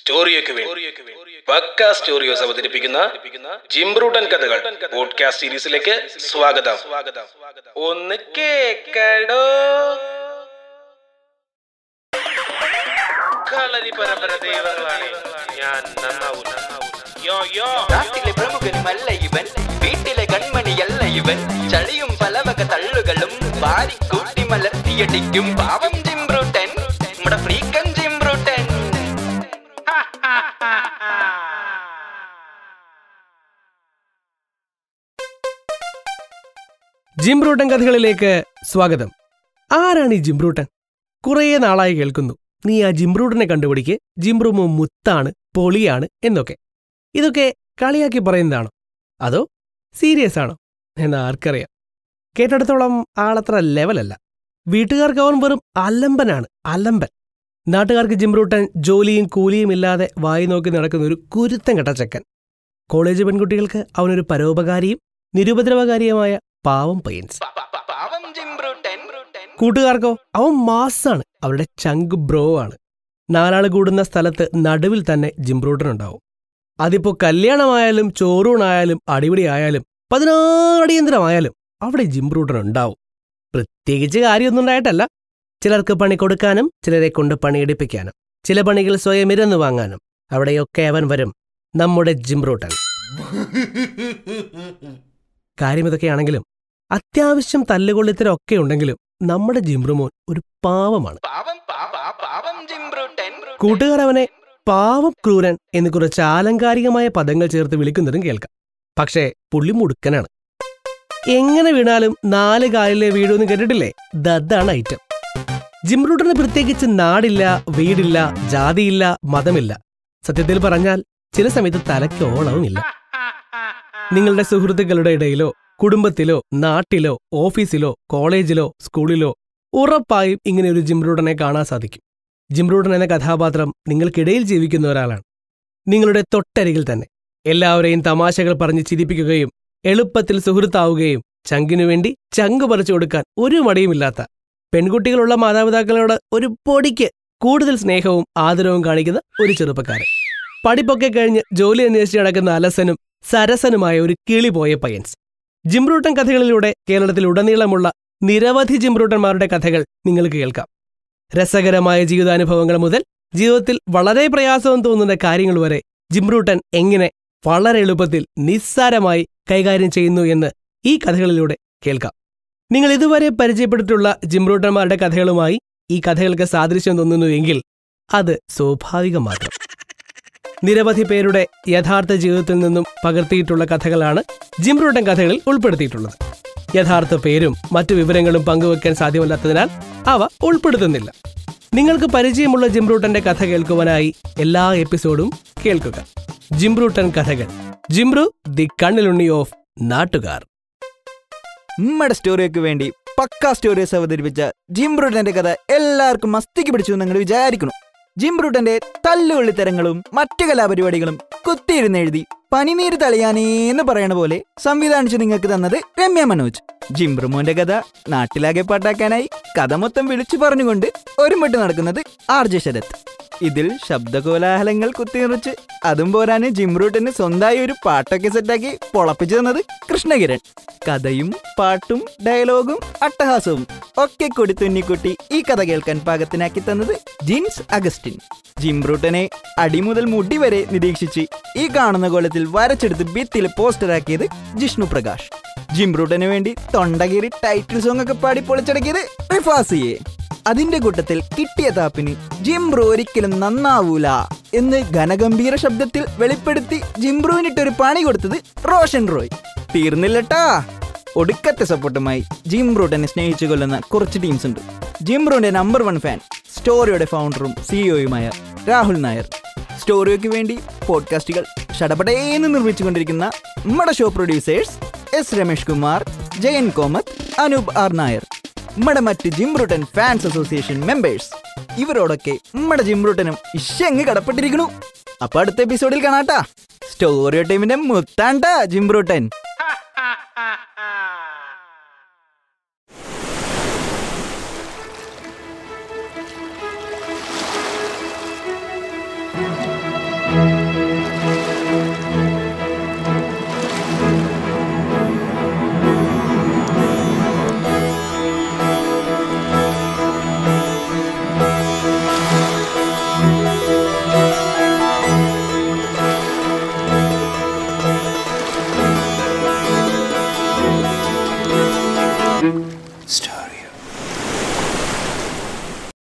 സ്റ്റോറിയൊക്കെ പക്ക സ്റ്റോറിയോസ് അവതരിപ്പിക്കുന്ന ജിംബ്രൂട്ടൻ കഥകൾ പോഡ്കാസ്റ്റ് സീരീസിലേക്ക് സ്വാഗതം ഒന്ന് കേക്കടോ കളരി പരമ്പര ദൈവങ്ങളാണ് ഞാൻ നന്നാവൂല യോ യോ നാട്ടിലെ പ്രമുഖനുമല്ല ഇവൻ വീട്ടിലെ കൺമണിയല്ല ഇവൻ ചളിയും പലവക തള്ളുകളും വാരിക്കൂട്ടി മലർത്തിയടിക്കും പാവം ജിംബ്രൂട്ടൻ നമ്മുടെ ഫ്രീക്കൻ ജിംബ്രൂട്ടൻ ജിംബ്രൂട്ടൻ കഥകളിലേക്ക് സ്വാഗതം ആരാണ് ഈ ജിംബ്രൂട്ടൻ കുറേ നാളായി കേൾക്കുന്നു നീ ആ ജിംബ്രൂട്ടനെ കണ്ടുപിടിക്ക് ജിംബ്രൂമോ മുത്താണ് പൊളിയാണ് എന്നൊക്കെ ഇതൊക്കെ കളിയാക്കി പറയുന്നതാണോ അതോ സീരിയസ് ആണോ എന്ന് ആർക്കറിയാം കേട്ടിടത്തോളം ആളത്ര ലെവലല്ല വീട്ടുകാർക്ക് അവൻ വെറും അലമ്പനാണ് അലമ്പൻ നാട്ടുകാർക്ക് ജിംബ്രൂട്ടൻ ജോലിയും കൂലിയും ഇല്ലാതെ വായി നോക്കി നടക്കുന്ന ഒരു കുരുത്തം കെട്ട ചെക്കൻ കോളേജ് പെൺകുട്ടികൾക്ക് അവനൊരു പരോപകാരിയും നിരുപദ്രവകാരിയുമായ പാവം പയ്യൻസ് പാവം ജിംബ്രൂട്ടൻ കൂട്ടുകാർക്കോ അവൻ മാസാണ് അവരുടെ ചങ്ക് ബ്രോ ആണ് നാലാള് കൂടുന്ന സ്ഥലത്ത് നടുവിൽ തന്നെ ജിംബ്രൂട്ടൻ ഉണ്ടാവും അതിപ്പോ കല്യാണമായാലും ചോറൂണായാലും അടിപിടി ആയാലും പതിനാടിയന്തരമായാലും അവിടെ ജിംബ്രൂട്ടൻ ഉണ്ടാവും പ്രത്യേകിച്ച് കാര്യമൊന്നും ഉണ്ടായിട്ടല്ല ചിലർക്ക് പണി കൊടുക്കാനും ചിലരെ കൊണ്ട് പണിയെടുപ്പിക്കാനും ചില പണികൾ സ്വയം ഇരന്നു വാങ്ങാനും അവിടെയൊക്കെ അവൻ വരും നമ്മുടെ ജിംബ്രൂട്ടൻ കാര്യമിതൊക്കെയാണെങ്കിലും അത്യാവശ്യം തല്ലുകൊള്ളിത്തരൊക്കെ ഉണ്ടെങ്കിലും നമ്മുടെ ജിംബ്രുമോൻ ഒരു പാവമാണ് പാവം പാവ- പാവം ജിംബ്രൂട്ടൻ കൂട്ടുകാർ അവനെ പാവം ക്രൂരൻ എന്ന് കുറച്ച് ആലങ്കാരികമായ പദങ്ങൾ ചേർത്ത് വിളിക്കുന്നതും കേൾക്കാം പക്ഷേ പുള്ളി മുടുക്കനാണ് എങ്ങനെ വീണാലും നാല് കാലിലെ വീടൊന്നും കേട്ടിട്ടില്ലേ ദതാണ് ഐറ്റം ജിംബ്രൂട്ടന് പ്രത്യേകിച്ച് നാടില്ല വീടില്ല ജാതിയില്ല മതമില്ല സത്യത്തിൽ പറഞ്ഞാൽ ചില സമയത്ത് തലയ്ക്ക് ഓളവുമില്ല നിങ്ങളുടെ സുഹൃത്തുക്കളുടെ ഇടയിലോ കുടുംബത്തിലോ നാട്ടിലോ ഓഫീസിലോ കോളേജിലോ സ്കൂളിലോ ഉറപ്പായും ഇങ്ങനെ ഒരു ജിംബ്രൂട്ടനെ കാണാൻ സാധിക്കും ജിംബ്രൂട്ടൻ എന്ന കഥാപാത്രം നിങ്ങൾക്കിടയിൽ ജീവിക്കുന്ന ഒരാളാണ് നിങ്ങളുടെ തൊട്ടരികിൽ തന്നെ എല്ലാവരെയും തമാശകൾ പറഞ്ഞ് ചിരിപ്പിക്കുകയും എളുപ്പത്തിൽ സുഹൃത്താവുകയും ചങ്കിനു വേണ്ടി ചങ്ക് പറിച്ചു കൊടുക്കാൻ ഒരു മടിയുമില്ലാത്ത പെൺകുട്ടികളുള്ള മാതാപിതാക്കളോട് ഒരു പൊടിക്ക് കൂടുതൽ സ്നേഹവും ആദരവും കാണിക്കുന്ന ഒരു ചെറുപ്പക്കാരൻ പഠിപ്പൊക്കെ കഴിഞ്ഞ് ജോലി അന്വേഷിച്ച് നടക്കുന്ന അലസനും സരസനുമായ ഒരു കിളി പോയ പയ്യൻസ് ജിംബ്രൂട്ടൻ കഥകളിലൂടെ കേരളത്തിൽ ഉടനീളമുള്ള നിരവധി ജിംബ്രൂട്ടന്മാരുടെ കഥകൾ നിങ്ങൾക്ക് കേൾക്കാം രസകരമായ ജീവിതാനുഭവങ്ങൾ മുതൽ ജീവിതത്തിൽ വളരെ പ്രയാസവും തോന്നുന്ന കാര്യങ്ങൾ വരെ ജിംബ്രൂട്ടൻ എങ്ങനെ വളരെ എളുപ്പത്തിൽ നിസ്സാരമായി കൈകാര്യം ചെയ്യുന്നു എന്ന് ഈ കഥകളിലൂടെ കേൾക്കാം നിങ്ങൾ ഇതുവരെ പരിചയപ്പെട്ടിട്ടുള്ള ജിംബ്രൂട്ടന്മാരുടെ കഥകളുമായി ഈ കഥകൾക്ക് സാദൃശ്യം തോന്നുന്നുവെങ്കിൽ അത് സ്വാഭാവികം മാത്രം നിരവധി പേരുടെ യഥാർത്ഥ ജീവിതത്തിൽ നിന്നും പകർത്തിയിട്ടുള്ള കഥകളാണ് ജിംബ്രൂട്ടൻ കഥകളിൽ ഉൾപ്പെടുത്തിയിട്ടുള്ളത് യഥാർത്ഥ പേരും മറ്റു വിവരങ്ങളും പങ്കുവെക്കാൻ സാധ്യമല്ലാത്തതിനാൽ അവ ഉൾപ്പെടുത്തുന്നില്ല നിങ്ങൾക്ക് പരിചയമുള്ള ജിംബ്രൂട്ടന്റെ കഥ കേൾക്കുവാനായി എല്ലാ എപ്പിസോഡും കേൾക്കുക ജിംബ്രൂട്ടൻ കഥകൾ ജിംബ്രു ദി കണ്ണിലുണ്ണി ഓഫ് നാട്ടുകാർ നമ്മുടെ സ്റ്റോറിയൊക്കെ വേണ്ടി പക്കാ സ്റ്റോറീസ് അവതരിപ്പിച്ച ജിംബ്രൂട്ടന്റെ കഥ എല്ലാവർക്കും മസ്തിക്ക് പിടിച്ചു നിങ്ങൾ വിചാരിക്കണം ജിംബ്രൂട്ടന്റെ തല്ലുകൊള്ളിത്തരങ്ങളും മറ്റു കലാപരിപാടികളും കുത്തിയിരുന്ന് എഴുതി പനിനീര് തളിയാനേന്ന് പറയണ പോലെ സംവിധാനിച്ച് നിങ്ങൾക്ക് തന്നത് രമ്യ മനോജ് ജിംബ്രുമോന്റെ കഥ നാട്ടിലാകെ പാട്ടാക്കാനായി കഥ മൊത്തം വിളിച്ചു പറഞ്ഞുകൊണ്ട് ഒരുമിട്ട് നടക്കുന്നത് ആർ ജെ ശരത് ഇതിൽ ശബ്ദകോലാഹലങ്ങൾ കുത്തിനിറച്ച് അതും പോരാന് ജിംറൂട്ടിന് സ്വന്തമായി ഒരു പാട്ടൊക്കെ സെറ്റാക്കി പൊളപ്പിച്ചു തന്നത് കൃഷ്ണകിരൺ കഥയും പാട്ടും ഡയലോഗും അട്ടഹാസവും ഒക്കെ കൂടി തുന്നിക്കുട്ടി ഈ കഥ കേൾക്കാൻ പാകത്തിനാക്കി തന്നത് ജിൻസ് അഗസ്റ്റിൻ ജിംബ്രൂട്ടനെ അടിമുതൽ മുടി വരെ നിരീക്ഷിച്ച് ഈ കാണുന്ന കോലത്തിൽ വരച്ചെടുത്ത് ഭിത്തിയിൽ പോസ്റ്ററാക്കിയത് ജിഷ്ണു പ്രകാശ് ജിംബ്രൂട്ടന് വേണ്ടി തൊണ്ടകീറി ടൈറ്റിൽ സോങ് ഒക്കെ പാടി പൊളിച്ചടക്കിയത് റിഫാസിയെ അതിന്റെ കൂട്ടത്തിൽ കിട്ടിയ താപ്പിന് ജിംബ്രു ഒരിക്കലും നന്നാവൂല എന്ന് ഘനഗംഭീര ശബ്ദത്തിൽ വെളിപ്പെടുത്തി ജിംബ്രുവിനിട്ടൊരു പണി കൊടുത്തത് റോഷൻ റോയ് തീർന്നില്ലട്ടാ ഒടുക്കത്തെ സപ്പോർട്ടുമായി ജിംബ്രൂട്ടനെ സ്നേഹിച്ചു കൊല്ലുന്ന കുറച്ച് ടീംസ് ഉണ്ട് ജിംബ്രൂന്റെ നമ്പർ വൺ ഫാൻ സ്റ്റോറിയുടെ ഫൗണ്ടറും സിഇഒയുമായ രാഹുൽ നായർ സ്റ്റോറിയോയ്ക്ക് വേണ്ടി പോഡ്കാസ്റ്റുകൾ ഷടപടേന്ന് നിർമ്മിച്ചുകൊണ്ടിരിക്കുന്ന നമ്മുടെ show producers S Ramesh Kumar Jayan Komath Anoop R Nair നമ്മുടെ മറ്റ് ജിംബ്രൂട്ടൻ ഫാൻസ് അസോസിയേഷൻ മെമ്പേഴ്സ് ഇവരോടൊക്കെ നമ്മുടെ ജിംബ്രൂട്ടനും ഇഷങ്ങ് കടപ്പെട്ടിരിക്കണു അപ്പൊ അടുത്ത എപ്പിസോഡിൽ കാണാട്ടാ സ്റ്റോറിയോ ടീമിന്റെ മുത്താണ്ടാ ജിംബ്രൂട്ടൻ